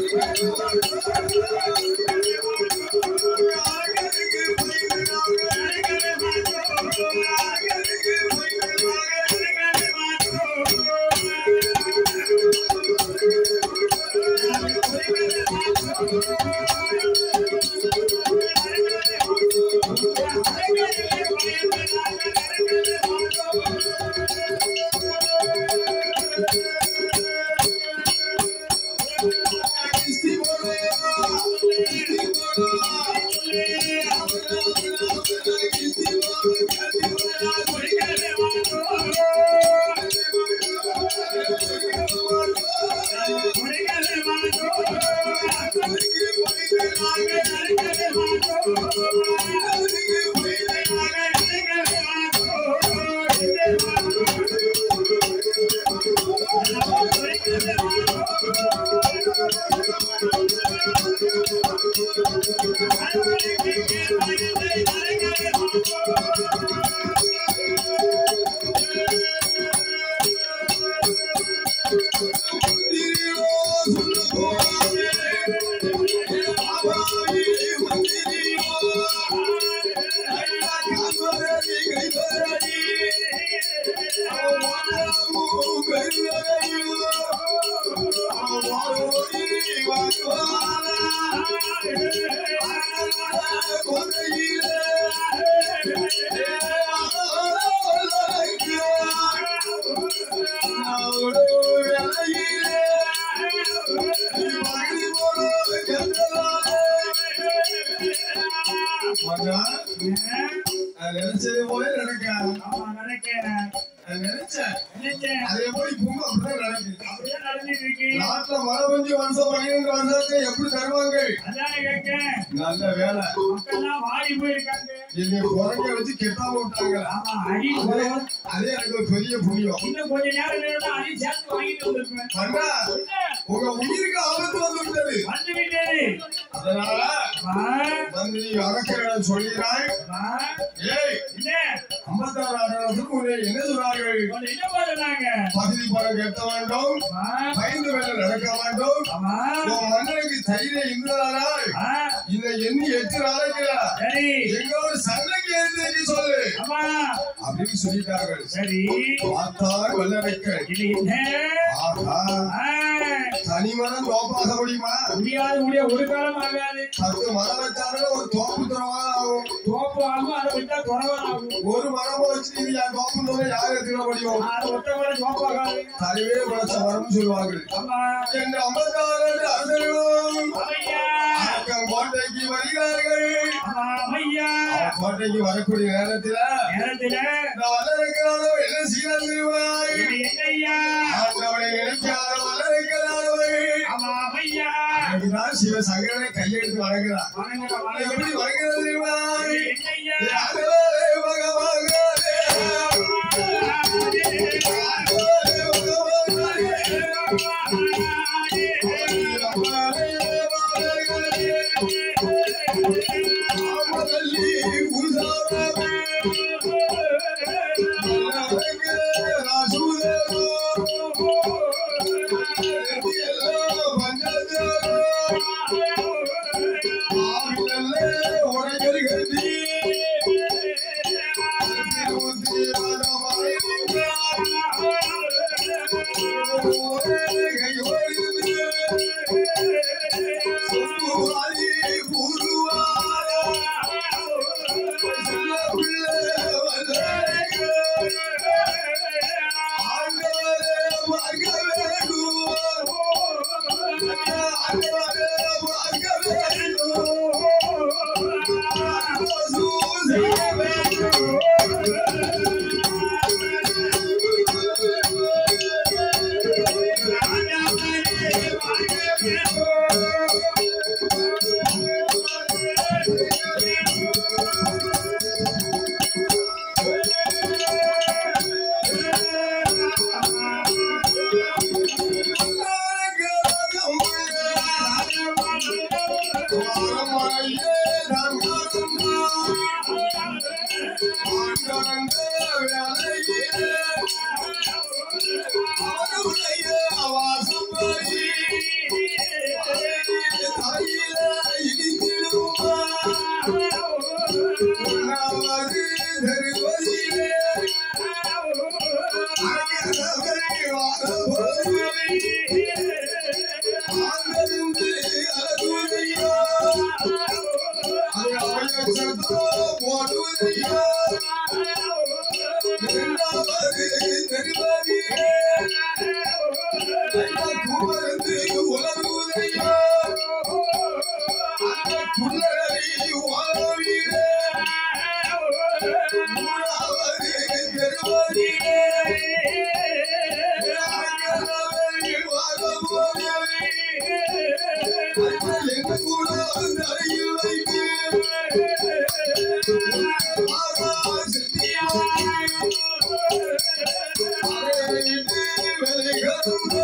மகா, நான் நினைச்சது போல நடக்காது ஆமா நினைக்கிறேன் நான் நினைச்சேன் நினைச்சேன் அதே போல இப்பவும் அப்படிதான் நடக்குது அப்படியே நடந்துட்டு இருக்கு நாட்டுல மழை பெஞ்சு வருஷம் பன்னிரெண்டு வருஷத்தை எப்படி தருவாங்க அதான் கேட்கிறேன் நல்ல வேலை மக்கள்லாம் வாடி போயிருக்காங்க என்னை குறைக்க வச்சு கெட்டாம விட்டாங்க ஆமா அடி அதே அதே எனக்கு ஒரு பெரிய புண்ணியம் இன்னும் கொஞ்ச நேரம் இருந்தா அடி சேர்த்து வாங்கிட்டு வந்திருப்பேன் அண்ணா என்ன? உங்க உயிருக்கு ஆபத்து வந்து விட்டது வந்து விட்டது அதனால வா, வந்து நீ அறக்கிறேன் சொல்கிறாய் வா. ஏய் என்ன ஐம்பத்தாறு ஆயிரத்துக்கு உன்னை என்ன சொல்றார்கள் உன்னை என்ன பண்ணுனாங்க பகுதி பணம் கட்ட வேண்டும் வா, பயந்து வேலை நடக்க வேண்டும் ஆமா உன் மன்னனுக்கு தைரியம் இருந்ததானால் வா, இந்த எண்ணி எட்டு நாளைக்கு சரி எங்க ஒரு சண்டைக்கு எழுதி சொல்லு ஆமா அப்படின்னு சொல்லிட்டார்கள் சரி பார்த்தால் வல்லரைக்கள் இது என்ன ஆஹா ஆ, தனிமரம் தோப்பாக முடியுமா முடியாது முடிய ஒரு காலம் ஆகாது பத்து மரம் வச்சாலும் ஒரு தோப்பு தரவா ஆகும் தோப்பு ஆகும் அதை விட்டா குறவா ஆகும் ஒரு மரம் வச்சு இது என் தோப்பு யார் எத்தின முடியும் அது ஒத்த மர தோப்பு ஆகாது தலைவே உழைச்ச மரம்னு சொல்லுவார்கள் ஆமா என் ஐம்பத்தாறு அரசர்களும் ஐயா அக்கம் கோட்டைக்கு வருகிறார்கள் ஆமா ஐயா அவன் கோட்டைக்கு வரக்கூடிய நேரத்துல நேரத்துல நான் வல்லரைக்கிறானோ என்ன சீரம் தெரிவாய் இது என்ன ஐயா ஆண்டவனை நினைக்காத வல்லரைக்கிறானவை ஆமா ஐயா அதுதான் சிவ சங்கரனை கையெடுத்து வணங்குறான் வணங்குற அவன் வணங்குற எப்படி வணங்குறது தெரியுமா இது என்ன ஐயா யாரே பகவானே, யாரே பகவானே, ஆமதல்லி உசாரமே, நல்லவனுக்கு ராசுதேவோ, எல்லாம் பஞ்சதேவோ, ஆவிலல்லே உரைகள் கட்டி, திருமுத்தி ஆனமாயிருந்தா, ஒரே கை ஒழிந்து, சொம்புவாரி பூருவாரா, சின்ன பிள்ளை வந்தேங்க, ஆண்டவரே பார்க்க வேண்டும், ஆண்டவரே பார்க்க வேண்டும், சூசே வேண்டும். குமரந்து உலகுதையா அந்த குள்ளரி வாழ்வீரே மூணாவது திருவதியே அங்கனவரில் வாழ்வோரே எங்க கூட அந்த அருகில் வைத்து ஆரா செந்தியா அரையிட்டு வெளிகண்டா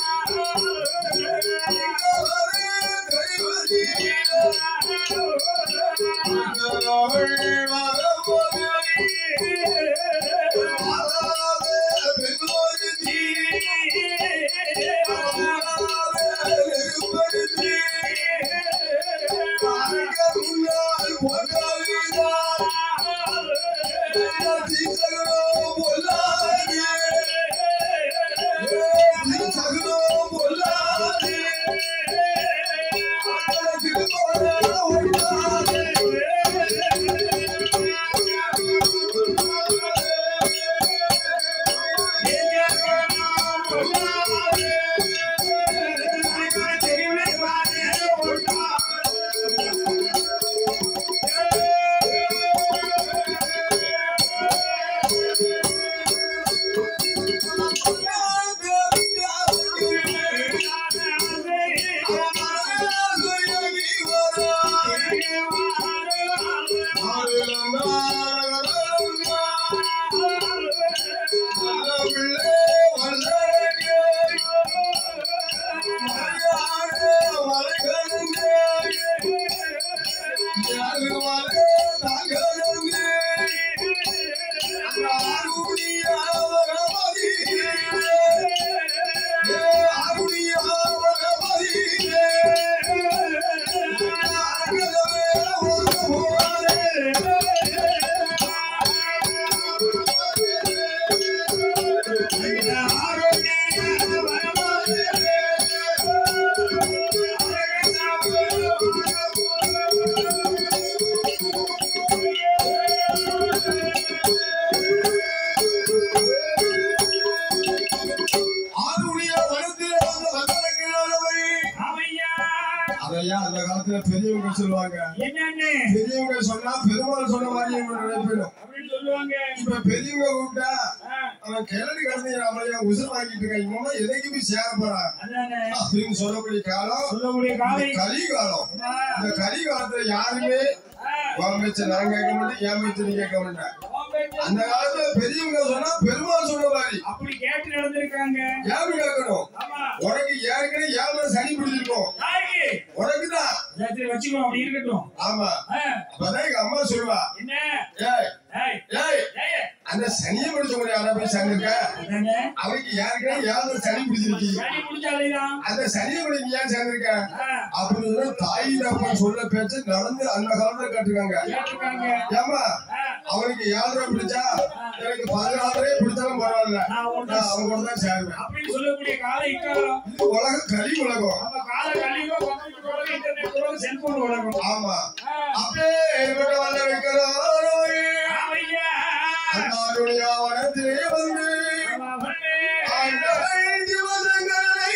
அதையா அந்த காலத்துல பெரியவங்க சொல்லுவாங்க என்னன்னு பெரியவங்க சொன்னா பெருமாள் சொன்ன மாதிரி இவங்க நினைப்பிடும் அப்படின்னு சொல்லுவாங்க இப்ப பெரியவங்க கூப்பிட்டா ஆ, அவன் கிளறி கிடந்து நம்மளைய உசுர் வாங்கிட்டு இருக்கான் இவன் எதைக்கு போய் சேர போறான் அதானே அப்படின்னு சொல்லக்கூடிய காலம் சொல்லக்கூடிய காலை இந்த கலி காலம் ஆ, இந்த கலி காலத்துல யாருமே ஆ, உன் பேச்ச நான் கேட்க மாட்டேன் என் பேச்ச நீ கேட்க மாட்டேன் உன் பேச்சு. அந்த காலத்துல பெரியவங்க சொன்னா பெருமாள் சொன்ன மாதிரி அப்படி கேட்டு நடந்திருக்காங்க ஏன் கேட்கணும் ஆமா உனக்கு ஏற்கனவே ஏன் சனி பிடிச்சிருக்கும் யாருக்கு உனக்கு தான் சரி வச்சுக்கோ அப்படி இருக்கட்டும் ஆமா ஆ, அப்பதான் எங்க அம்மா சொல்லுவா என்ன ஏய் ஏய், ஏய் ஏய், அந்த சனியை பிடிச்சவங்க யாரா போய் சேர்ந்திருக்க அதானே அவனுக்கு ஏற்கனவே ஏன் சனி பிடிச்சிருக்கு சனி பிடிச்சாலேதான் அந்த சனியை கூட நீ ஏன் சேர்ந்திருக்க ஆ, அப்படின்னு சொன்னா தாய் தப்பா சொல்ல பேச்சு நடந்து அந்த காலத்துல கேட்டிருக்காங்க கேட்டிருக்காங்க ஏமா ஆ, அவனுக்கு ஏழரை பிடிச்சா எனக்கு பதினாலரே பிடிச்சாலும் பரவாயில்ல நான் ஒண்ணு நான் அவங்க கூட தான் சேருவேன் அப்படின்னு சொல்லக்கூடிய கால இக்காலம் இது உலகம் கலி உலகம் நம்ம கால கழிவோ கம்ப்யூட்டர் உலகம் இன்டர்நெட் உலகம் செல்போன் உலகம் ஆமா ஆ, அப்படியே ஏற்பட்ட வல்ல வைக்கிறாரோ ஆமையா. அன்னாருடைய வனத்திலே வந்து ஆமா, வந்தே. ஆண்டவன் சிவசங்கரனை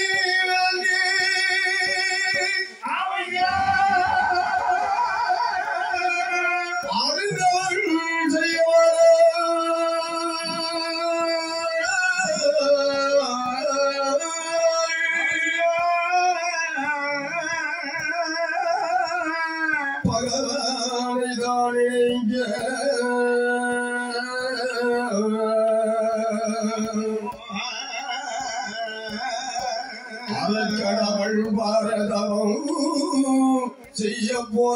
வேண்டி ஆமையா. அறிந்தவன் செய்வார் பகவானிதானே இங்கே கடவுள் பாரதம் செய்ய போற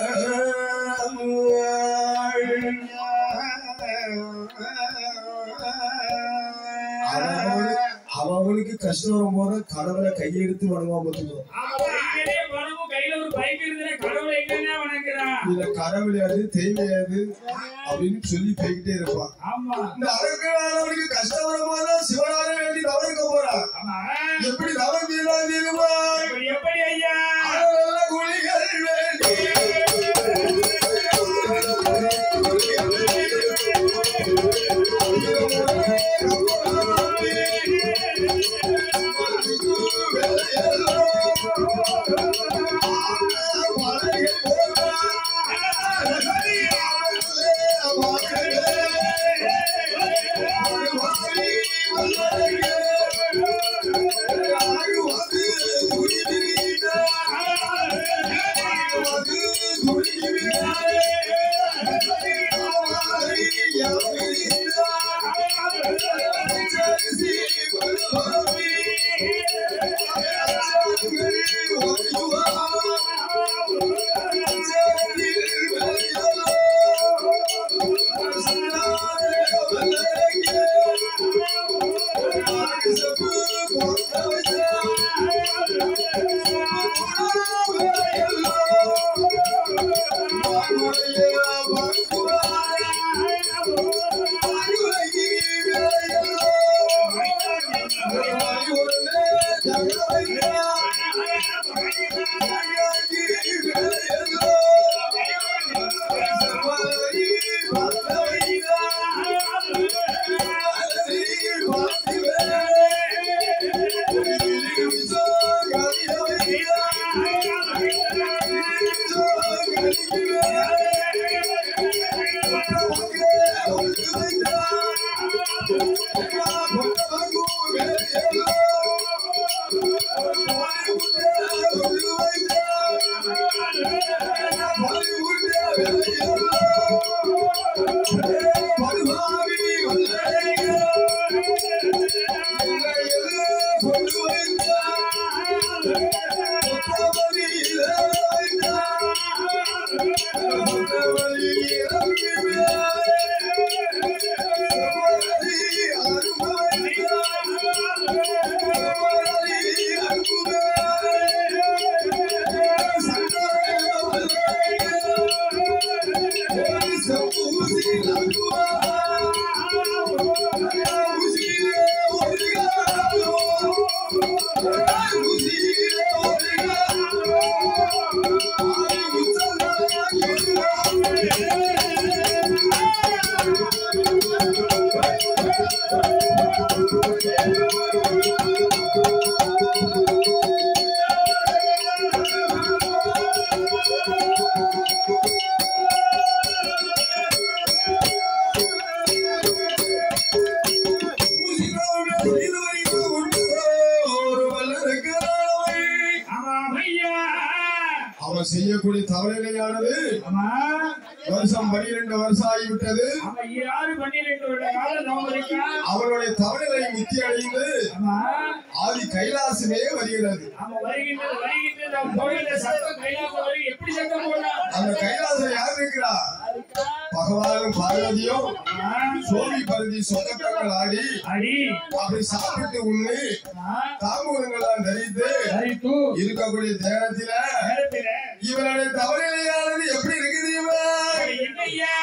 அவனுக்கு கஷ்டம் வரும்போது கடவுளை கையெடுத்து வணங்குவான் பார்த்துக்கோ ஆமா, கையிலே பணமும் கையில ஒரு பைக் இருந்ததுன்னா கடவுளை எங்கேன்னா வணங்குறான். இதுல கடவுளையாது தெய்வையாது அப்படின்னு சொல்லி போய்கிட்டே இருப்பான் ஆமா இந்த அரக்கனானவனுக்கு கஷ்டம் வரும்போது சிவனார வேண்டி தவறுக்க போறான் ஆமா எப்படி தவறு தீர்வான் தீருவான் இப்படி எப்படி ஐயா அறநல்ல குழிகள் வேண்டி ஆமாம் ஐயா அவன் செய்யக்கூடிய தவறுகளையானது ஆமா வருஷம் பனிரெண்டு வருஷம் ஆகிவிட்டது அவன் யாரு பன்னிரெண்டு வருட காலம் நோம்பு இருக்கான் அவனுடைய தவறுகளை முத்தி அடைந்து ஆமா ஆதி கைலாசமே வருகிறது அவன் வருகின்றது வருகின்றது அவன் கோயில சத்தம் கைலாசம் வரை எப்படி சத்தம் போடுறான் அந்த கைலாசம் யார் இருக்கிறா பகவானும் பார்வதியும் சோழி பருதி சொந்தங்கள் ஆடி அடி அப்படி சாப்பிட்டு உண்ணு தாம்பூலங்கள்லாம் தரித்து தரித்து இருக்கக்கூடிய தேனத்தில நேரத்தில இவனுடைய தவறுகளையானது எப்படி இருக்கு தெரியுமா என்னையா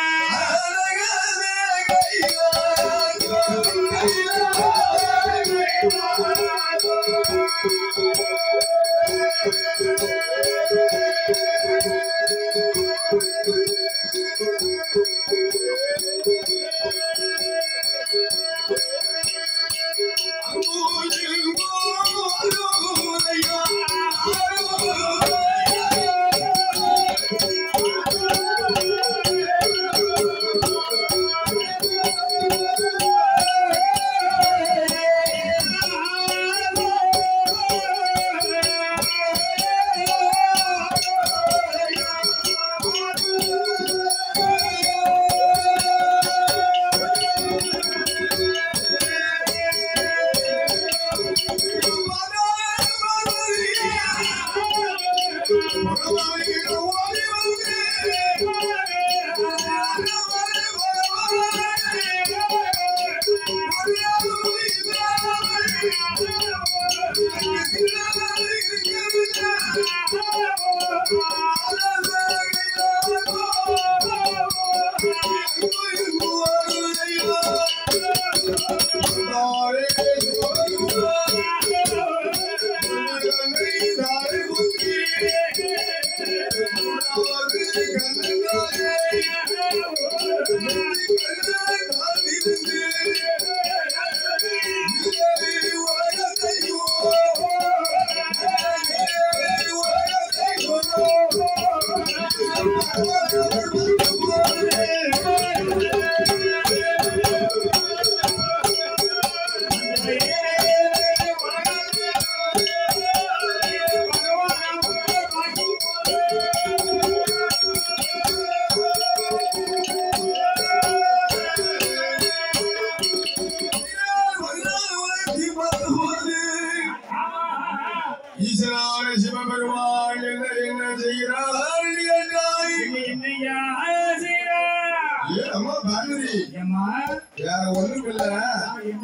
ஈசனான சிவபெருமான் என்ன என்ன செய்கிறார் என்றாய் என்னையா செய்யறா ஏ அம்மா பார்வதி ஏம்மா வேற ஒண்ணும் இல்ல என்ன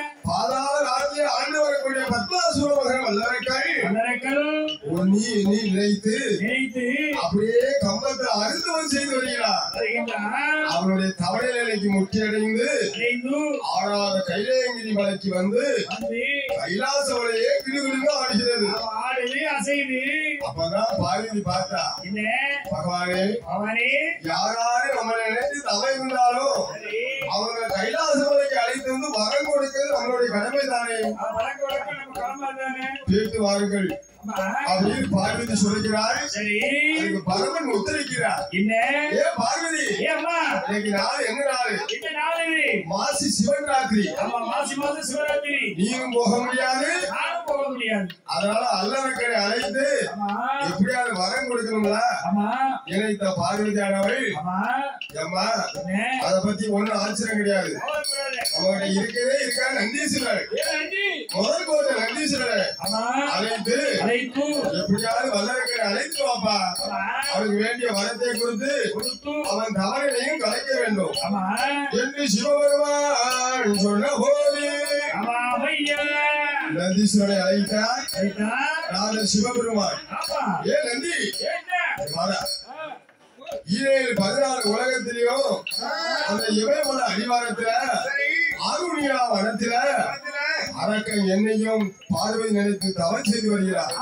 பாதாள ராஜ்ய ஆண்டு வரக்கூடிய பத்மாசுர மகன் வல்லரைக்காய் மலரக்கல் நீ நீ நினைத்து நினைத்து அப்படியே கம்பத்தை அறுத்தவன் செய்து வருகிறார் வருகின்றான் அவனுடைய தவணை நிலைக்கு முக்கியடைந்து அடைந்து ஆடாத கைலேங்கிரி மலைக்கு வந்து வந்து கைலாச மலையே கிடுகிடுங்க ஆடுகிறது அவன் ஆடுது அசைது அப்பதான் பார்வதி பார்த்தா என்ன பகவானே அவனே யாராரு நம்மளை நினைத்து தவ இருந்தாலும் சரி அவங்க கைலாச மலைக்கு அழைத்து வந்து வரம் கொடுக்கிறது நம்மளுடைய கடமை தானே அவன் வழக்க வழக்க நம்ம கிளம்பா தானே கேட்டு வாருங்கள் ஆமா அப்படின்னு பார்வதி சொல்கிறார் சரி அதுக்கு பரமன் உத்தரிக்கிறார் என்ன ஏ பார்வதி ஏ அம்மா இன்னைக்கு நாள் என்ன நாள் இந்த நாள் இது மாசி சிவன் ராத்திரி ஆமா மாசி மாசம் சிவராத்திரி நீயும் போக முடியாது நானும் போக முடியாது அதனால அல்லவர்களை அழைத்து ஆமா எப்படியாவது வரம் கொடுக்கணும்ல ஆமா இணைத்த பார்வதியானவள் ஆமா அம்மா என்ன அத பத்தி ஒண்ணும் ஆச்சரியம் கிடையாது கவலைப்படாத. அவங்ககிட்ட இருக்கவே இருக்கா நந்தீஸ்வரர் ஏ நன்றி முதல் கோட்டை நந்தீஸ்வரர் ஆமா அழைத்து அழைத்து எப்படியாவது வல்லவர்களை அழைத்து வாப்பா ஆமா அவனுக்கு வேண்டிய வரத்தை கொடுத்து கொடுத்து அவன் தவறினையும் கலைக்க வேண்டும் ஆமா என்று சிவபெருமான் சொன்ன போது ஆமா ஐயா நந்தீஸ்வரனை அழைத்தார் ரைட்டா ராஜ சிவபெருமான் ஆமா ஏ நந்தி என்ன வாடா. ஈரேழு பதினாறு உலகத்திலையும் அந்த இமயமல அடிவாரத்துல ஆருணியா வனத்துல அரக்கன் என்னையும் பார்வை நினைத்து தவம் செய்து வருகிறார்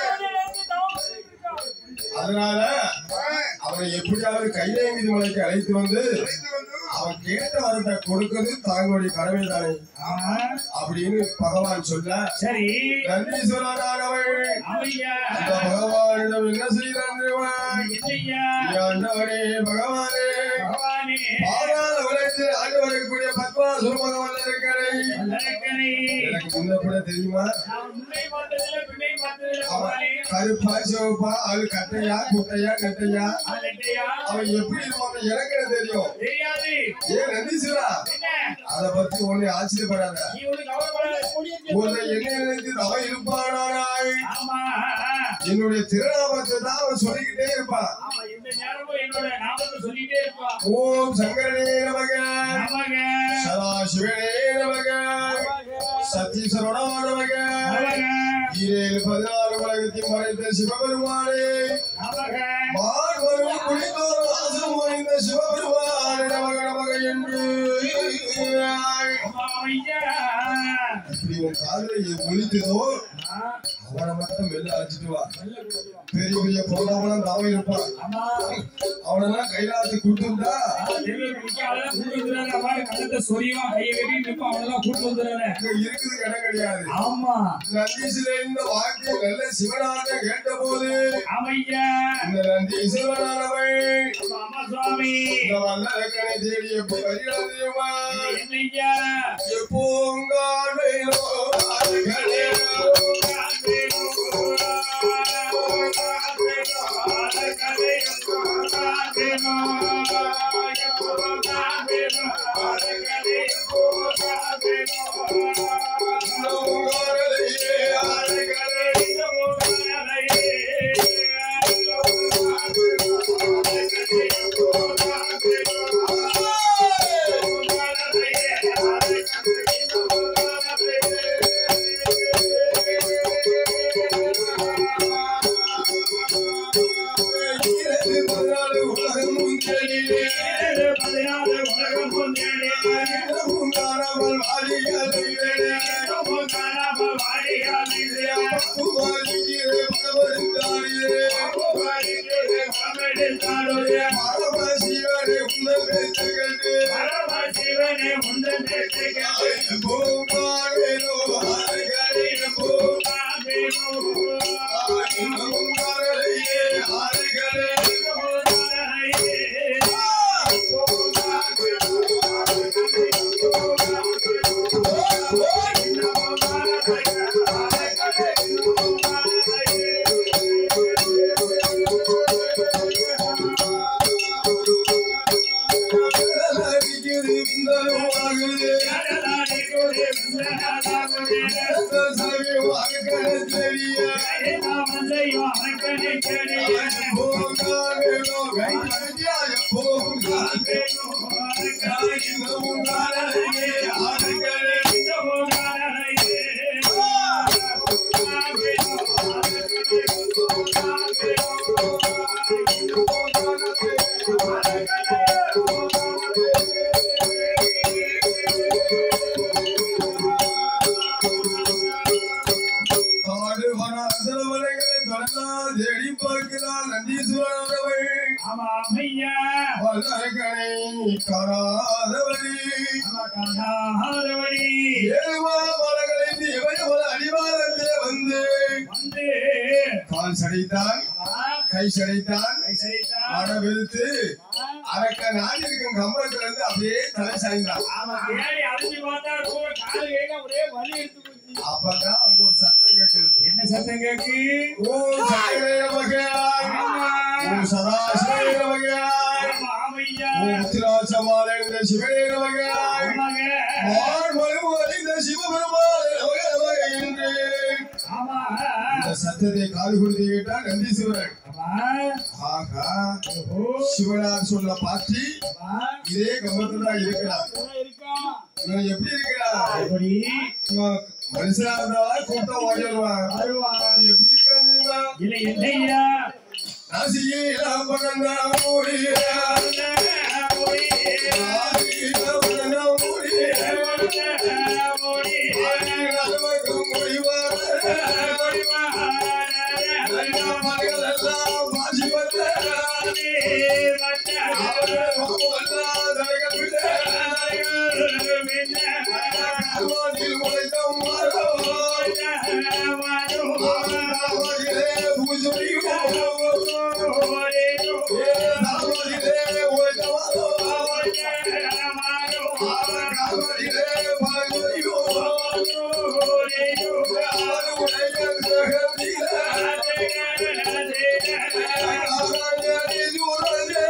அதனால அவனை எப்படியாவது கைலேங்கிரி மலைக்கு அழைத்து வந்து அவன் கேட்ட வரத்தை கொடுக்கிறது தாங்களுடைய கடமை தானே ஆமா அப்படின்னு பகவான் சொல்ல சரி நந்தீஸ்வரனானவள் ஐயா அந்த பகவானிடம் என்ன செய்தான் இல்லையா ஆண்டவனே பகவானே பகவானே பாதாள உலகத்தில் ஆண்டு வரக்கூடிய பத்மாசுர பகவான் இருக்கிறை நல்லக்கனை எனக்கு முன்ன கூட தெரியுமா நான் முன்னை பார்த்ததில்லை பின்னை பார்த்ததில்லை அவன் பகவானே கருப்பா சிவப்பா அது கட்டையா குட்டையா நெட்டையா அல்லையா அவன் எப்படி இருப்பான் எனக்கு என்ன தெரியும் தெரியாது ஏன் நந்தீஸ்வரா என்ன அத பத்தி ஒண்ணு ஆச்சரியப்படாத நீ ஒண்ணு கவலைப்படாத உன்னை என்ன நினைத்து அவன் இருப்பானாய் ஆமா என்னுடைய திருநாமத்தை தான் அவன் சொல்லிக்கிட்டே இருப்பான் ஆமா எந்த நேரமும் என்னோட நாமத்தை சொல்லிட்டே இருப்பா ஓம் சங்கரனே நமக ஆமாங்க சதாசிவனே நமக சத்தீஸ்வரனோ நமக ஆமாங்க ஈரேழு பதினாறு உலகத்தின் மறைத்த சிவபெருமானே ஆமாங்க மார்பரும் குளித்தோறும் வாசம் மறைந்த சிவபெருமானே நமக நமக என்று ஆமா ஐயா இப்படி உன் காதலை ஒழித்ததோ ஆ, அவனை மட்டும் வெளில அழைச்சிட்டு வா நல்ல கொடுக்கலாம். பெரிய பெரிய போதாமலாம் தாவம் இருப்பான் ஆமா அவனெல்லாம் கைலாசத்துக்கு கொடுத்துட்டா தெருவுல நிக்க அவெல்லாம் கூட்டு வந்துடுறாரு. அவன் கண்ணத்தை சொரிவான், கையை கட்டி நிப்பான். அவனெல்லாம் கூட்டு வந்துடுறாரு. அங்க இருக்குது இடம் கிடையாது ஆமா நந்தீசில இந்த வாக்கை நல்ல சிவனாக கேட்டபோது ஆமையா இந்த நந்தி சிவனானவள் ஆமா சுவாமி இந்த வல்லரக்கனை தேடி எப்படி வருகிறது தெரியுமா என்னையா எப்போங்காலையோ அதுகளே உங்காலையே அதுகளே ஈரத்து பதினாலு உலகம் முன்கேளிலே உலகம் காணாமல் வாழியாதீரே வாழியே பரவருந்தாரியே பரமசிவனே உங்கள் பேச்சுகிறது சிவனே முந்தன் பூங்காவேனோ ஆறுகளே பூங்காவேனோ ஆறுகளே அடிக்கிறது இந்த ஆகுது சவி வாங்க தெரிய பூங்காவேனோ கையாய பூங்காவேனோ பூங்காவே ஆறுகளே Thank you. அசலவரைகளை தொடர்ந்தால் தேடி பார்க்கிறார் நந்தீஸ்வரன் அவள் ஆமா ஐயா வல்லரக்கனை காணாதவழி ஆமா கண்ணாதவடி ஏழுமா மலகளை இவள் அடிவாரத்திலே வந்து வந்து கால் சடைத்தான் ஆ, கை சடைத்தான் கை சரிதா அட வெறுத்து அரக்க நாடி இருக்கும் கம்பளத்துல இருந்து அப்படியே தலை சாய்ந்தான் ஆமா தேடி அழிஞ்சு பார்த்தா கூட காலு கையில ஒரே வலி எடுத்து போச்சு அப்பதான் அங்க ஒரு சத்தம் கேட்கிறது என்ன சத்தம் கேக்கு ஓம் சகலே நமகாய் ஓம் சதாசிவே நமகாய் ஆமா ஆமையா ஓம் உத்திராசமாலைந்த சிவனே நமகாய் ஆமாங்க மார் மறுமறிந்த சிவபெருமானே நமக நமக என்று ஆமா இந்த சத்தத்தை காது கொடுத்து கேட்டார் நந்தீஸ்வரன் ஆமா ஆகா ஓஹோ சிவனார் சொல்ல பாட்டி ஆமா இதே கம்பத்துல தான் இருக்கிறார் கூட இருக்கா இவன் எப்படி இருக்கிறார் எப்படி இவன் மனுஷனா இருந்தாவா கூட்டம் ஓடிடுவான் வருவான் எப்படி இருக்கிறான் தெரியுமா இல்லை என்னையா நாசியே பகந்தா ஓடிய நாசியே பகந்தா ஓடிய நமக்கும் முடிவான மகளெல்லாம் பாசி வந்த அவெல்லாம் தலைகள் விட கால்வானில் உழைத்த மரம் கால்வானிலே பூஜையும் கால்வானிலே உழைத்த மரம் கால்வானிலே பழங்குடியும் அவனுடைய கிரகத்திலே கால்வானிலே சூழலே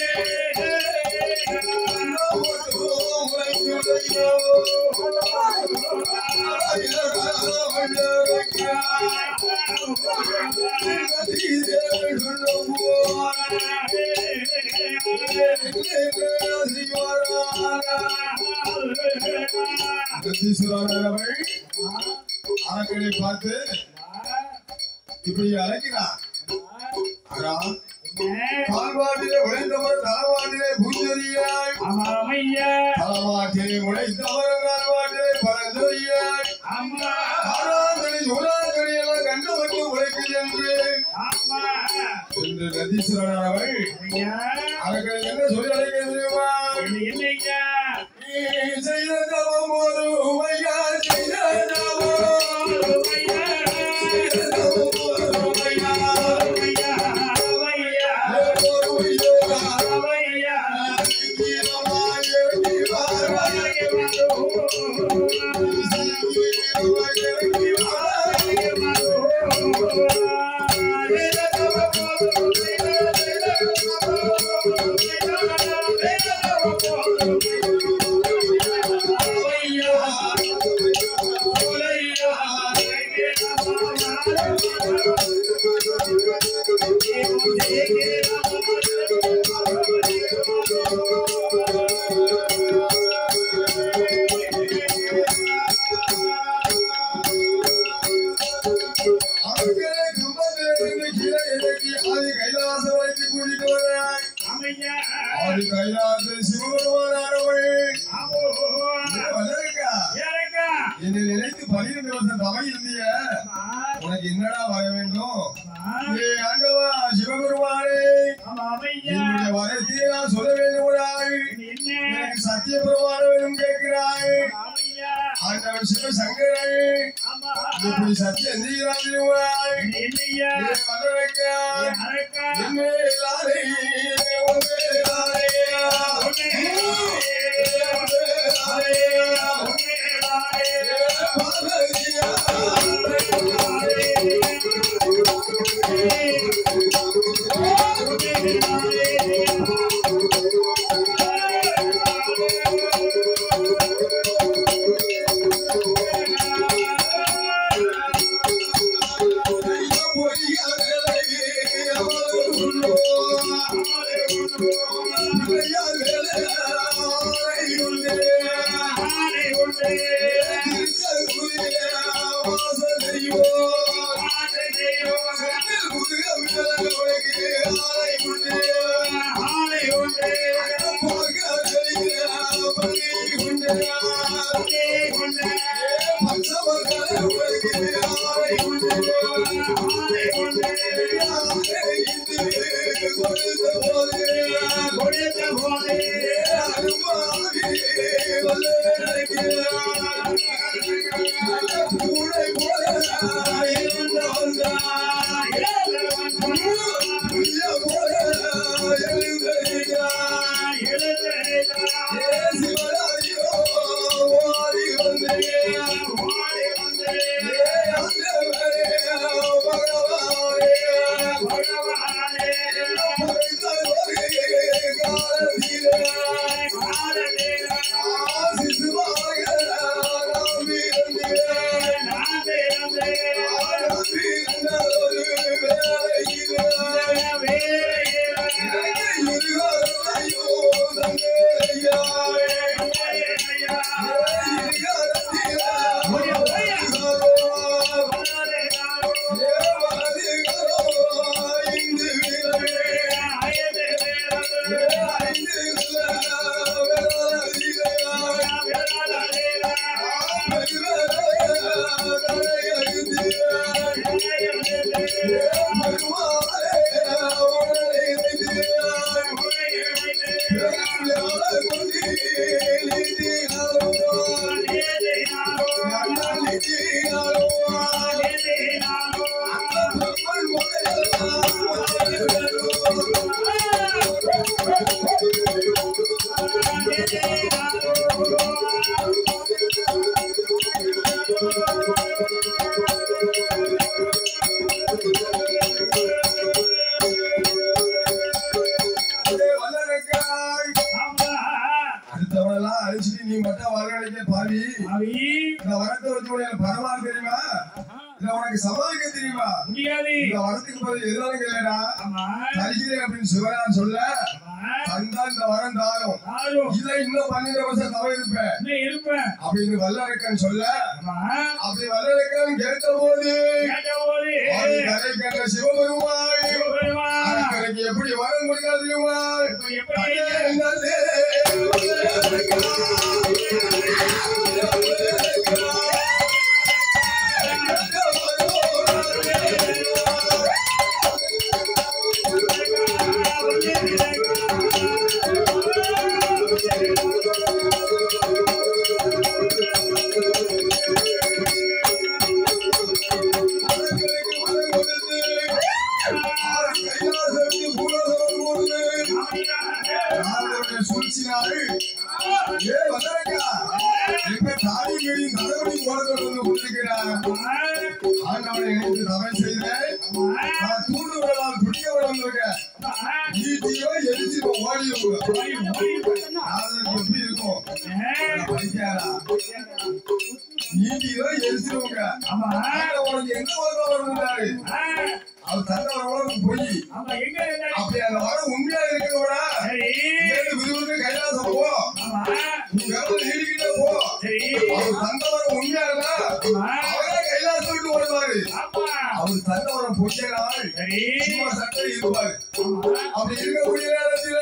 அரக்கனை பார்த்து இப்படி அழைக்கிறான் ஆனா கால்வாட்டிலே உழைத்தவர் தலவாட்டிலே பூஞ்சொலியாய் தலவாட்டிலே உழைத்தவர் கால்வாட்டிலே பழஞ்சொலியாய் காலாங்கடி சூடாங்கடி எல்லாம் கண்டவருக்கு உழைக்குது என்று என்று நதீஸ்வரன் அவள் அரக்கனை என்ன சொல்லி அழைக்க தெரியுமா நீ செய்த தவம் ஒரு உமையா செய்த தவம் செய்த தவம் ஒரு உமையா ஒரு உயிரா கீழமாய் இறங்கி வாராய் கீழமாய் இறங்கி வாராய் அவர்களை கும்பத்திலிருந்து கீழே இறக்கி ஆதி கைலாசம் வரைக்கும் கூட்டிட்டு வராய் ஆதி கைலாச சிவபெருமானானவள் வந்திருக்கா என்னை நினைத்து பன்னிரண்டு வருஷம் தவை இருந்திய உனக்கு என்னடா வர வேண்டும் ஏ ஆண்டவா சிவபெருமானே என்னுடைய வரத்தை நான் சொல்ல வேண்டும்டாய் எனக்கு சத்திய பிரமாணம் வேணும் கேட்கிறாய் ஆண்டவன் சிவசங்கரை இப்படி சத்தியம் செய்கிறான் தெரியுமாய் ஏ வந்திருக்கா என்னையிலாரே உண்மையிலாரே கொண்ட அடுத்தவனெல்லாம் அழிச்சிட்டு நீ மட்டும் வரவழைக்க பாவி இந்த வரத்தை வச்சு உனக்கு பரவாயில்ல தெரியுமா இல்ல உனக்கு சமாளிக்க தெரியுமா முடியாது இந்த வரத்துக்கு பதில் எதுவும் இல்லடா ஆமா தலிக்கிறேன் அப்படின்னு சிவரான் சொல்ல ஆமா தந்தா இந்த வரம் தாரும் யாரும் இதை இன்னும் பன்னெண்டு வருஷம் தவறு இருப்பேன் இன்னும் இருப்பேன் அப்படின்னு வல்லரக்கன் சொல்ல ஆமா அப்படி வல்லரக்கன் கேட்ட போது கேட்டபோது அது கரை கண்ட சிவபெருமாள் சிவபெருமான் எனக்கு எப்படி வரம் கொடுக்க தெரியுமா இப்ப எப்படி நல்லே யாருடைய சூழ்ச்சினாரு ஏ வல்லரக்கா எங்க தாடி மீறி நடவடி போடுறது வந்து கொடுத்துக்கிறார் ஆண்டவனை நினைத்து தவறு செய்தேன் நான் தூண்டு விடலாம் பிடிக்க விடலாம் நீட்டியோ எரிச்சு ஓடி யாருக்கு எப்படி இருக்கும் படிக்காரா நீட்டியோ எரிச்சிருவங்க உனக்கு எந்த வரம் வரணும்னாரு அவர் தந்த வரவங்களுக்கு போய் ஆமா எங்க இருந்தாரு? அப்படி அந்த வரம் உண்மையா இருக்கிறவனா சரி ஏழு விருதுக்கு கைலாசம் போ ஆமா நீ விரல் நீடிக்கிட்டே போ சரி அவர் தந்த வரம் உண்மையா இருந்தா அவரே கைலாசம் விட்டு ஓடுவாரு ஆமா அவர் தந்த வரம் பொய்யனால் சரி சும்மா சட்டை இருப்பாரு ஆமா அப்படி இருக்கக்கூடிய நேரத்தில்